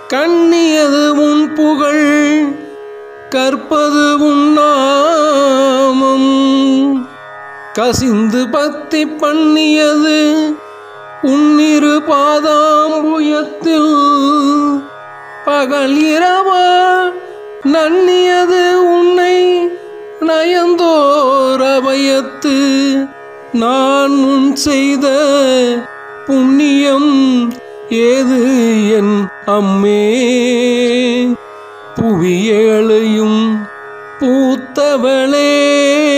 கண்ணியது உன் புகழ் கற்பது உன் நாமம் கசிந்து பத்தி பண்ணியது உன்னிரு பாதாம்புயத்தில் பகல் இரவா நன்னியது உன்னை நயந்தோர் அபயத்து நான் முன் செய்த புண்ணியம் ஏது என் அம்மே புவியேழையும் பூத்தவளே